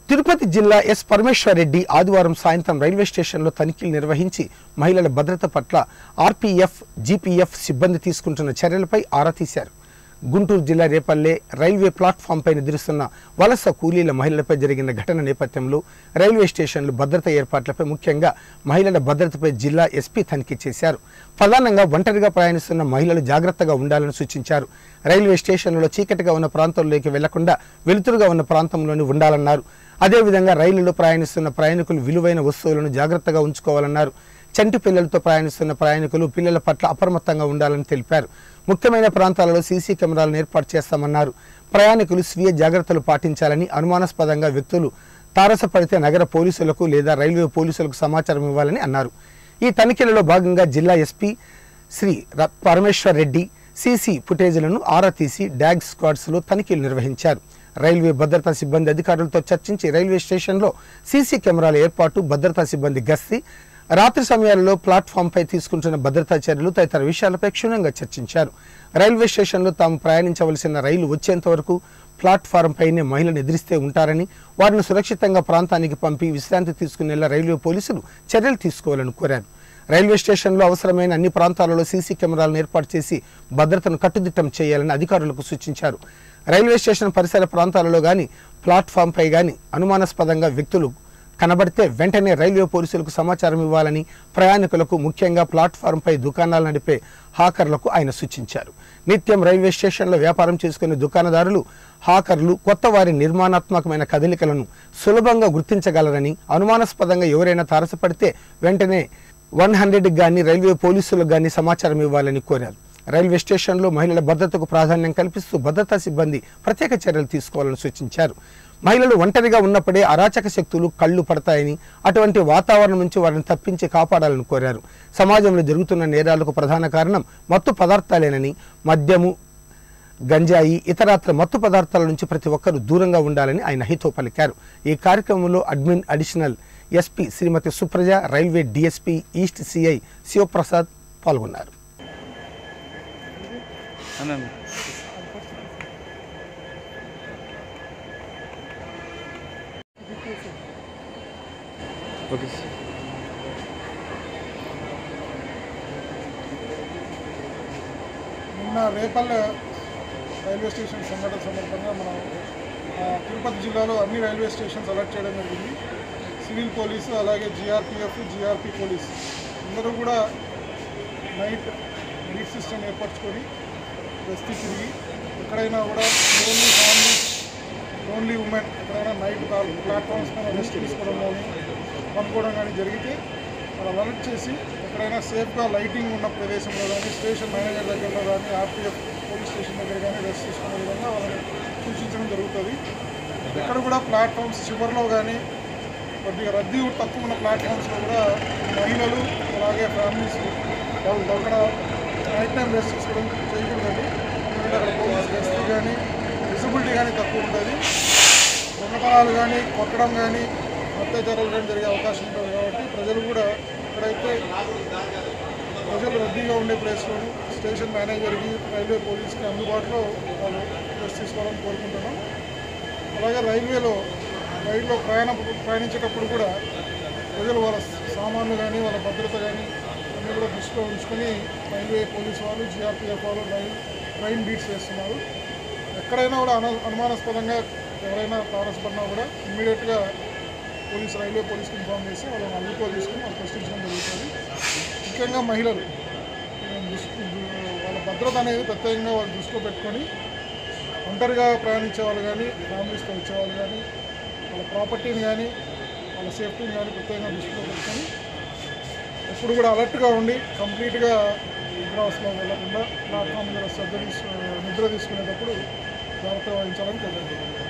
తిరుపతి జిల్లా ఎస్ పరమేశ్వర్ రెడ్డి ఆదివారం సాయంత్రం రైల్వే స్టేషన్లో తనిఖీలు నిర్వహించి మహిళల భద్రత పట్ల ఆర్పీఎఫ్ జీపీఎఫ్ సిబ్బంది తీసుకుంటున్న చర్యలపై ఆరా తీశారు గుంటూరు జిల్లా రేపల్లె రైల్వే ప్లాట్ఫామ్పై నిద్రిస్తున్న వలస కూలీల మహిళలపై జరిగిన ఘటన నేపథ్యంలో రైల్వే స్టేషన్లు భద్రత ఏర్పాట్లపై ముఖ్యంగా మహిళల భద్రతపై జిల్లా ఎస్పీ తనిఖీ చేశారు ప్రధానంగా ఒంటరిగా ప్రయాణిస్తున్న మహిళలు జాగ్రత్తగా ఉండాలని సూచించారు రైల్వే స్టేషన్లలో చీకటిగా ఉన్న ప్రాంతంలోకి వెళ్లకుండా వెలుతురుగా ఉన్న ప్రాంతంలోని ఉండాలన్నారు అదేవిధంగా రైలులో ప్రయాణిస్తున్న ప్రయాణికులు విలువైన వస్తువులను జాగ్రత్తగా ఉంచుకోవాలన్నారు చంటి పిల్లలతో ప్రయాణిస్తున్న ప్రయాణికులు పిల్లల పట్ల అప్రమత్తంగా ఉండాలని తెలిపారు ముఖ్యమైన ప్రాంతాలలో సీసీ కెమెరాలను ఏర్పాటు చేస్తామన్నారు ప్రయాణికులు స్వీయ జాగ్రత్తలు పాటించాలని అనుమానాస్పదంగా వ్యక్తులు తారసపడితే నగర పోలీసులకు లేదా రైల్వే పోలీసులకు సమాచారం ఇవ్వాలని అన్నారు ఈ తనిఖీలలో భాగంగా జిల్లా ఎస్పీ శ్రీ ర- పరమేశ్వర్ రెడ్డి సీసీ ఫుటేజీలను ఆరా తీసి డ్యాగ్ స్క్వాడ్స్లో తనిఖీలు నిర్వహించారు రైల్వే భద్రతా సిబ్బంది అధికారులతో చర్చించి రైల్వే స్టేషన్లో సీసీ కెమెరాల ఏర్పాటు భద్రతా సిబ్బంది గస్తీ రాత్రి సమయాలలో ప్లాట్ఫామ్పై తీసుకుంటున్న భద్రతా చర్యలు తదితర విషయాలపై క్షుణ్ణంగా చర్చించారు రైల్వే స్టేషన్లో తాము ప్రయాణించవలసిన రైలు వచ్చేంత వరకు ప్లాట్ఫారంపైనే మహిళలు ఎదిరిస్తే ఉంటారని వారిని సురక్షితంగా ప్రాంతానికి పంపి విశ్రాంతి తీసుకునేలా రైల్వే పోలీసులు చర్యలు తీసుకోవాలని కోరారు రైల్వే స్టేషన్లో అవసరమైన అన్ని ప్రాంతాలలో సీసీ కెమెరాలను ఏర్పాటు చేసి భద్రతను కట్టుదిట్టం చేయాలని అధికారులకు సూచించారు రైల్వే స్టేషన్ పరిసర ప్రాంతాలలో గాని ప్లాట్ఫామ్పై గాని అనుమానాస్పదంగా వ్యక్తులు కనబడితే వెంటనే రైల్వే పోలీసులకు సమాచారం ఇవ్వాలని ప్రయాణికులకు ముఖ్యంగా ప్లాట్ఫారంపై దుకాణాలు నడిపే హాకర్లకు ఆయన సూచించారు నిత్యం రైల్వే స్టేషన్లో వ్యాపారం చేసుకునే దుకాణదారులు హాకర్లు కొత్త వారి నిర్మాణాత్మకమైన కదలికలను సులభంగా గుర్తించగలరని అనుమానాస్పదంగా ఎవరైనా తారసపడితే వెంటనే వన్ హండ్రెడ్కి కానీ రైల్వే పోలీసులకు కానీ సమాచారం ఇవ్వాలని కోరారు రైల్వే స్టేషన్లో మహిళల భద్రతకు ప్రాధాన్యం కల్పిస్తూ భద్రతా సిబ్బంది ప్రత్యేక చర్యలు తీసుకోవాలని సూచించారు మహిళలు ఒంటరిగా ఉన్నప్పుడే అరాచక శక్తులు కళ్ళు పడతాయని అటువంటి వాతావరణం నుంచి వారిని తప్పించి కాపాడాలని కోరారు సమాజంలో జరుగుతున్న నేరాలకు ప్రధాన కారణం మత్తు పదార్థాలేనని మద్యము గంజాయి ఇతరత్ర మత్తు పదార్థాల నుంచి ప్రతి ఒక్కరూ దూరంగా ఉండాలని ఆయన హితో పలికారు ఈ కార్యక్రమంలో admin additional SP Shrimati Supraja railway DSP east CI Sivaprasad పాల్గొన్నారు అన్నాను ఓకే సార్ నిన్న రేపల్లె రైల్వే స్టేషన్ సంఘటన సందర్భంగా మనం ఆ, తిరుపతి జిల్లాలో అన్ని రైల్వే స్టేషన్స్ అలర్ట్ చేయడం జరిగింది సివిల్ పోలీసు అలాగే జిఆర్పిఎఫ్ జిఆర్పి పోలీస్ అందరూ కూడా నైట్ బీట్ సిస్టమ్ ఏర్పరచుకొని గస్తీ తిరిగి ఎక్కడైనా కూడా ఓన్లీ ఫ్యామిలీస్ ఓన్లీ ఉమెన్ ఎక్కడైనా నైట్ కాల్ ప్లాట్ఫామ్స్ పైన రెస్ట్ తీసుకోవడం కానీ పనుకోవడం కానీ జరిగితే వాళ్ళు అలర్ట్ చేసి ఎక్కడైనా సేఫ్గా లైటింగ్ ఉన్న ప్రదేశంలో కానీ స్టేషన్ మేనేజర్ దగ్గరలో కానీ ఆర్పిఎఫ్ పోలీస్ స్టేషన్ దగ్గర కానీ రెస్ట్ తీసుకునే విధంగా వాళ్ళని సూచించడం జరుగుతుంది ఎక్కడ కూడా ప్లాట్ఫామ్స్ చివరిలో కానీ కొద్దిగా రద్దీ తక్కువ ఉన్న ప్లాట్ఫామ్స్లో కూడా మహిళలు అలాగే ఫ్యామిలీస్ వాళ్ళు అక్కడ నైట్ టైం రెస్ట్ తీసుకోవడం చేయకూడదండి ఎందుకంటే అక్కడ పోలీస్ రెస్ట్ కానీ విజిబిలిటీ కానీ తక్కువ ఉంటుంది దొంగతనాలు కానీ కొట్టడం కానీ అత్యాచారాలు కానీ జరిగే అవకాశం ఉంటుంది కాబట్టి ప్రజలు కూడా ఎక్కడైతే ప్రజలు రద్దీగా ఉండే ప్లేస్లోను స్టేషన్ మేనేజర్కి రైల్వే పోలీస్కి అందుబాటులో వాళ్ళు రెస్ట్ తీసుకోవాలని కోరుకుంటున్నాం అలాగే రైల్వేలో రైల్లో ప్రయాణం ప్రయాణించేటప్పుడు కూడా ప్రజలు వాళ్ళ సామాన్లు కానీ వాళ్ళ భద్రత కానీ అన్నీ కూడా దృష్టిలో ఉంచుకొని రైల్వే పోలీస్ వాళ్ళు జిఆర్పిఎఫ్ వాళ్ళు రైల్ ట్రైన్ బీట్స్ వేస్తున్నారు ఎక్కడైనా కూడా అను అనుమానాస్పదంగా ఎవరైనా తారసపడినా కూడా ఇమ్మీడియట్గా పోలీస్ రైల్వే పోలీస్కి ఇన్ఫామ్ చేసి వాళ్ళని అదుపులో తీసుకుని వాళ్ళు ప్రశ్నించడం జరుగుతుంది ముఖ్యంగా మహిళలు దృష్టి వాళ్ళ భద్రత అనేది ప్రత్యేకంగా వాళ్ళు దృష్టిలో పెట్టుకొని ఒంటరిగా ప్రయాణించే వాళ్ళు కానీ ఫ్యామిలీస్తో వచ్చేవాళ్ళు కానీ వాళ్ళ ప్రాపర్టీని కానీ వాళ్ళ సేఫ్టీని కానీ ప్రత్యేకంగా దృష్టిలో పెట్టుకొని ఎప్పుడు కూడా అలర్ట్గా ఉండి కంప్లీట్గా నిద్రావస్థలో వెళ్ళకుండా ప్లాట్ఫామ్ దగ్గర శ్రద్ధ తీసు నిద్ర తీసుకునేటప్పుడు జాగ్రత్త వహించాలని కోరుకుంటున్నాను